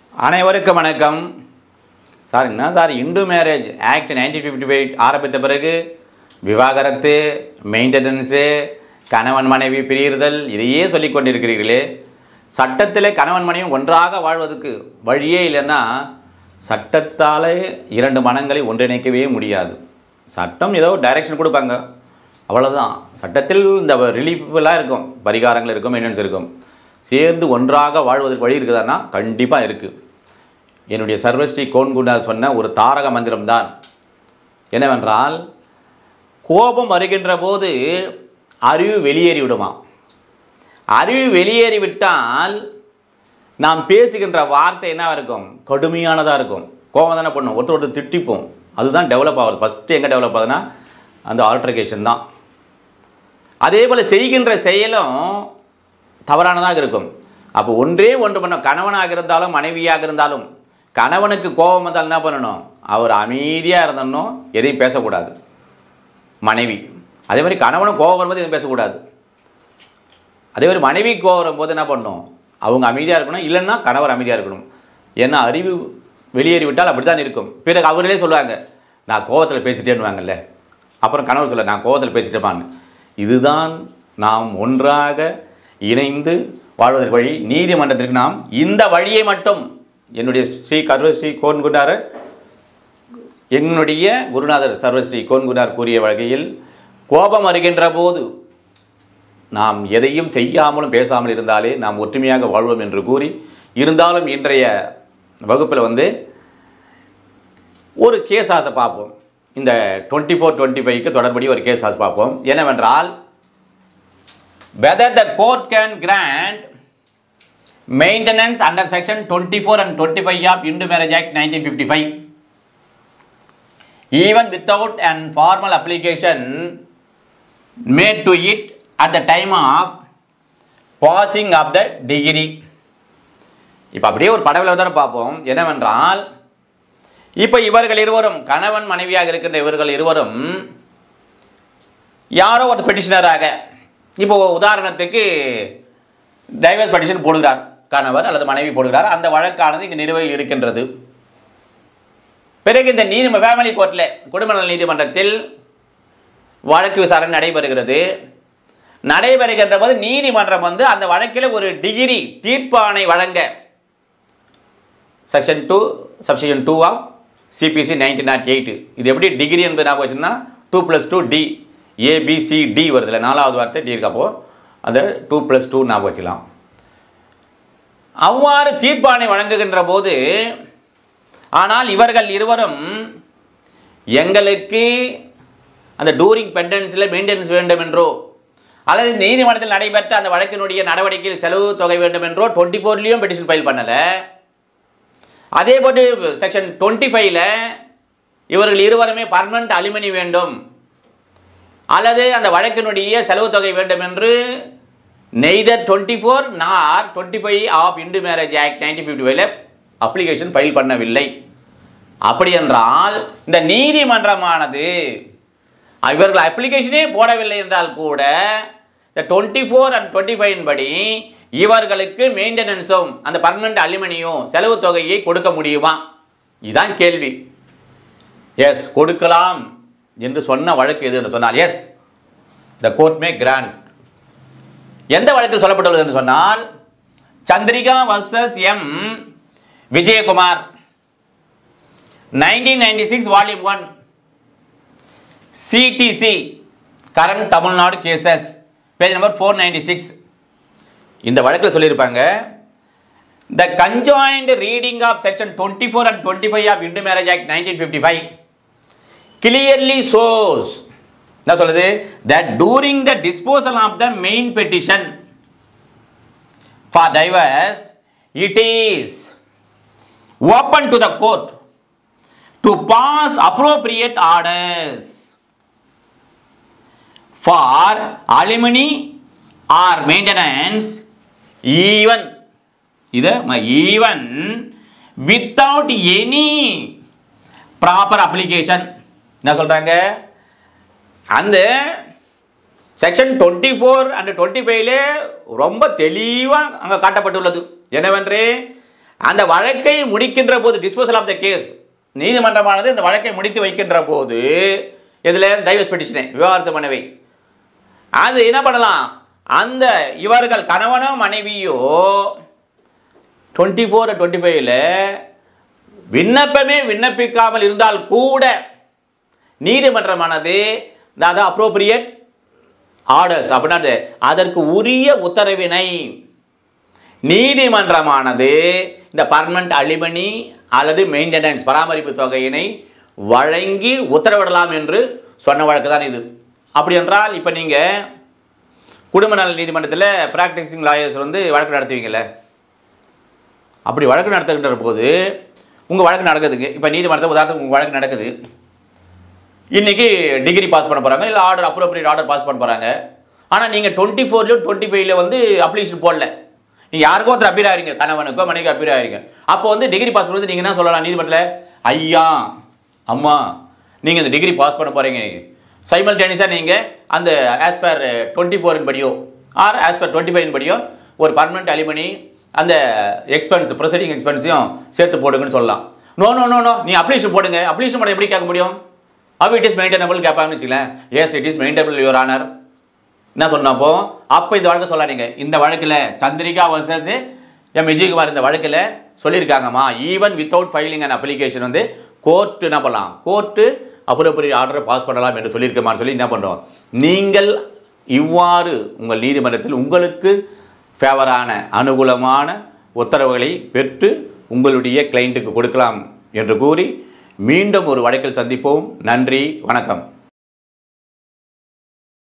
அனைவருக்கும் வணக்கம் சார் என்ன sir Hindu marriage act nineteen fifty five ஆரம்பித்த பிறகு விவாகரத்து மெயின்டெனன்ஸு கணவன் மனைவி பிரியுறுதல் இதையே சொல்லிக் கொண்டிருக்கிறீர்களே சட்டத்திலே கணவன் மனைவியும் ஒன்றாக வாழ்வதற்கு வழியே இல்லைன்னா சட்டத்தாலே இரண்டு மனங்களை ஒன்றிணைக்கவே முடியாது சட்டம் ஏதோ டைரக்ஷன் கொடுப்பாங்க அவ்வளவுதான் சட்டத்தில் இந்த ரிலீஃப்லாம் இருக்கும் பரிகாரங்கள் இருக்கும் மெயின்டெனன்ஸ் இருக்கும் சேர்ந்து ஒன்றாக வாழ்வதற்கு வழி இருக்குதான்னா கண்டிப்பாக இருக்குது என்னுடைய சர்வஸ்ரீ கோன்குண்டார் சொன்ன ஒரு தாரக மந்திரம் தான் என்னவென்றால் கோபம் வருகின்ற போது அறிவு வெளியேறி விடுமா அறிவு வெளியேறி விட்டால் நாம் பேசுகின்ற வார்த்தை என்ன இருக்கும் கடுமையானதாக இருக்கும் கோபம் தானே பண்ணும் ஒருத்தர் ஒருத்தர் திட்டிப்போம் அதுதான் டெவலப் ஆகுது ஃபஸ்ட்டு எங்கே டெவலப் ஆகுதுன்னா அந்த ஆல்ட்ரகேஷன் தான் அதே போல் செய்கின்ற செயலும் தவறானதாக இருக்கும் அப்போ ஒன்றே ஒன்று பண்ண கணவனாக இருந்தாலும் மனைவியாக இருந்தாலும் கணவனுக்கு கோபம் வந்தால் என்ன பண்ணணும் அவர் அமைதியாக இருந்தணும் எதையும் பேசக்கூடாது மனைவி அதே மாதிரி கணவனும் கோபம் வரும்போது எதுவும் பேசக்கூடாது அதே மாதிரி மனைவி கோபம் வரும்போது என்ன பண்ணணும் அவங்க அமைதியாக இருக்கணும் இல்லைன்னா கணவர் அமைதியாக இருக்கணும் ஏன்னா அறிவு வெளியேறி விட்டால் அப்படி தான் இருக்கும் பிறகு அவர்களே சொல்லுவாங்க நான் கோபத்தில் பேசிட்டேன்னுவாங்கல்ல அப்புறம் கணவர் சொல்ல நான் கோபத்தில் பேசிட்டேப்பான்னு இதுதான் நாம் ஒன்றாக இணைந்து வாழ்வதற்கு வழி நீதிமன்றத்திற்கு நாம் இந்த வழியை மட்டும் என்னுடைய ஸ்ரீ கருவஸ்ரீ கோன்குண்டார் என்னுடைய குருநாதர் சர்வஸ்ரீ கோன்குண்டார் கூறிய வகையில் கோபம் வருகின்ற போது நாம் எதையும் செய்யாமலும் பேசாமல் இருந்தாலே நாம் ஒற்றுமையாக வாழ்வோம் என்று கூறி இருந்தாலும் இன்றைய வகுப்பில் வந்து ஒரு கேஸ் ஆசை பார்ப்போம் இந்த டுவெண்ட்டி ஃபோர் டுவெண்ட்டி ஃபைவ்க்கு தொடர்புடைய ஒரு கேஸ் ஆசை பார்ப்போம் என்னவென்றால் whether the court can grant maintenance under section 24 and 25 of Hindu Marriage Act 1955 even without an formal application made to it at the time of passing of the degree இப்போ அப்படியே ஒரு படவில் தானே பார்ப்போம் என்னவென்றால் இப்போ இவர்கள் இருவரும் கணவன் மனைவியாக இருக்கின்ற இவர்கள் இருவரும் யாரோ ஒரு பெட்டிஷனராக இப்போ உதாரணத்துக்கு டைவர்ஸ் பெட்டிஷன் போடுகிறார் கணவர் அல்லது மனைவி போடுகிறார் அந்த வழக்கானது இங்கே நிலுவையில் இருக்கின்றது பிறகு இந்த நீதி ஃபேமிலி கோர்ட்டில் குடும்ப நல நீதிமன்றத்தில் வழக்கு விசாரணை நடைபெறுகிறது நடைபெறுகின்ற போது நீதிமன்றம் வந்து அந்த வழக்கில் ஒரு டிகிரி தீர்ப்பாணை வழங்க section two subsection two of CPC nineteen naught eight இது எப்படி டிகிரி என்பது ஞாபகம் வச்சுன்னா two plus two D A B C D வருதுல்ல நாலாவது வார்த்தை டி இருக்கப்போ அந்த டூ ப்ளஸ் டூ ஞாபகம் வச்சுக்கலாம் அவ்வாறு தீர்ப்பாணை வழங்குகின்ற போது ஆனால் இவர்கள் இருவரும் எங்களுக்கு அந்த டூரிங் பெண்டன்ஸில் மெயின்டெனன்ஸ் வேண்டும் என்றோ அல்லது நீதிமன்றத்தில் நடைபெற்ற அந்த வழக்கினுடைய நடவடிக்கையில் செலவு தொகை வேண்டும் என்றோ டுவெண்ட்டி ஃபோர்லேயும் பெட்டிஷன் ஃபைல் பண்ணலை அதே போட்டு செக்ஷன் டுவெண்ட்டி ஃபைவ்ல இவர்கள் இருவருமே பர்மனண்ட் அலுமினி வேண்டும் அல்லது அந்த வழக்கினுடைய செலவு தொகை வேண்டும் என்று neither twenty four nor twenty five of Hindu marriage act nineteen fifty ஃபைவ்ல அப்ளிகேஷன் ஃபைல் பண்ணவில்லை அப்படி என்றால் இந்த நீதிமன்றமானது இவர்கள் அப்ளிகேஷனே போடவில்லை என்றால் கூட இந்த twenty four and twenty five படி இவர்களுக்கு மெயின்டெனன்ஸும் அந்த பர்மனண்ட் அலுமினியும் செலவு தொகையை கொடுக்க முடியுமா இதுதான் கேள்வி எஸ் கொடுக்கலாம் என்று சொன்ன வழக்கு எது என்று சொன்னால் as the court may grant எந்த வழக்கில் சொல்லப்பட்டுள்ளது என்று சொன்னால் Chandrika versus M Vijayakumar nineteen ninety six volume one CTC current Tamil Nadu cases page number four ninety six இந்த வழக்கில் சொல்லியிருப்பாங்க the conjoint reading of section twenty four and twenty five of Hindu marriage act nineteen fifty five clearly shows என்ன சொல்லுது that during the disposal of the main petition for divorce it is open to the court to pass appropriate orders for alimony or maintenance even இது even without any proper application என்ன சொல்கிறாங்க அந்த section twenty four and twenty ஃபைவ்ல ரொம்ப தெளிவாக அங்கே காட்டப்பட்டுள்ளது என்னவென்று அந்த வழக்கை முடிக்கின்ற போது டிஸ்போசல் ஆஃப் த கேஸ் நீதிமன்றமானது இந்த வழக்கை முடித்து வைக்கின்ற போது இதில் டைவர்ஸ் பெட்டிஷனே விவாகரத்து மனைவி அது என்ன பண்ணலாம் அந்த இவர்கள் கணவனோ மனைவியோ டுவெண்ட்டி ஃபோர் டுவெண்ட்டி ஃபைவ்ல விண்ணப்பமே விண்ணப்பிக்காமல் இருந்தால் கூட நீதிமன்றமானது அதாவது அப்ரோப்ரியேட் ஆர்டர்ஸ் அப்படின்னா அதற்கு உரிய உத்தரவினை நீதிமன்றமானது இந்த பர்மனண்ட் அலிமணி அல்லது மெயின்டெனன்ஸ் பராமரிப்பு தொகையினை வழங்கி உத்தரவிடலாம் என்று சொன்ன வழக்கு தான் இது அப்படி என்றால் இப்போ நீங்கள் குடும்ப நல நீதிமன்றத்தில் ப்ராக்டிசிங் லாயர்ஸ் வந்து வழக்கு நடத்துவீங்கல்ல அப்படி வழக்கு நடத்துகின்ற போது உங்கள் வழக்கு நடக்குதுங்க இப்போ நீதிமன்றத்தில் உதாரணத்துக்கு உங்கள் வழக்கு நடக்குது இன்னைக்கு டிகிரி பாஸ் பண்ண போகிறாங்க இல்லை ஆர்டர் அப்ரோப்ரியேட் ஆர்டர் பாஸ் பண்ண போகிறாங்க ஆனால் நீங்கள் டுவெண்ட்டி ஃபோர்லையும் டுவெண்ட்டி ஃபைவ்ல வந்து அப்ளிகேஷன் போடல நீங்கள் யாருக்கோ ஒருத்தர் அப்பீர் ஆகிறீங்க கணவனுக்கோ மனைவிக்கோ அப்பீர் ஆகிறீங்க அப்போ வந்து டிகிரி பாஸ் பண்ணுறது நீங்கள் என்ன சொல்லலாம் நீதிமன்றத்தில் ஐயா அம்மா நீங்கள் இந்த டிகிரி பாஸ் பண்ண போகிறீங்க சைமல்டேனியஸாக நீங்கள் அந்த ஆஸ் பர் டுவெண்ட்டி ஃபோரின் படியோ or as per twenty five படியோ ஒரு பர்மனெண்ட் அலிமணி அந்த எக்ஸ்பென்ஸ் ப்ரொசீடிங் எக்ஸ்பென்ஸையும் சேர்த்து போடுங்கன்னு சொல்லலாம் நோ நோ நோ நோ நீ அப்ளிகேஷன் போடுங்க அப்ளிகேஷன் போட எப்படி கேட்க முடியும் அப்போ இட் இஸ் மெயின்டெனபிள் கேட்பாங்கன்னு வச்சுக்கலாம் yes it is maintainable your honour என்ன சொன்னப்போ அப்போ இந்த வழக்கு சொல்லாதீங்க இந்த வழக்கில் சந்திரிகா வர்சஸ் எம் விஜயகுமார் இந்த வழக்கில் சொல்லியிருக்காங்கம்மா even without filing and application வந்து கோர்ட்டு என்ன பண்ணலாம் கோர்ட்டு அப்ரோப்ரியேட் ஆர்டரை பாஸ் பண்ணலாம் என்று சொல்லியிருக்கமான்னு சொல்லி என்ன பண்ணுறோம் நீங்கள் இவ்வாறு உங்கள் நீதிமன்றத்தில் உங்களுக்கு ஃபேவரான அனுகூலமான உத்தரவுகளை பெற்று உங்களுடைய கிளைண்ட்டுக்கு கொடுக்கலாம் என்று கூறி மீண்டும் ஒரு வழக்கில் சந்திப்போம் நன்றி வணக்கம்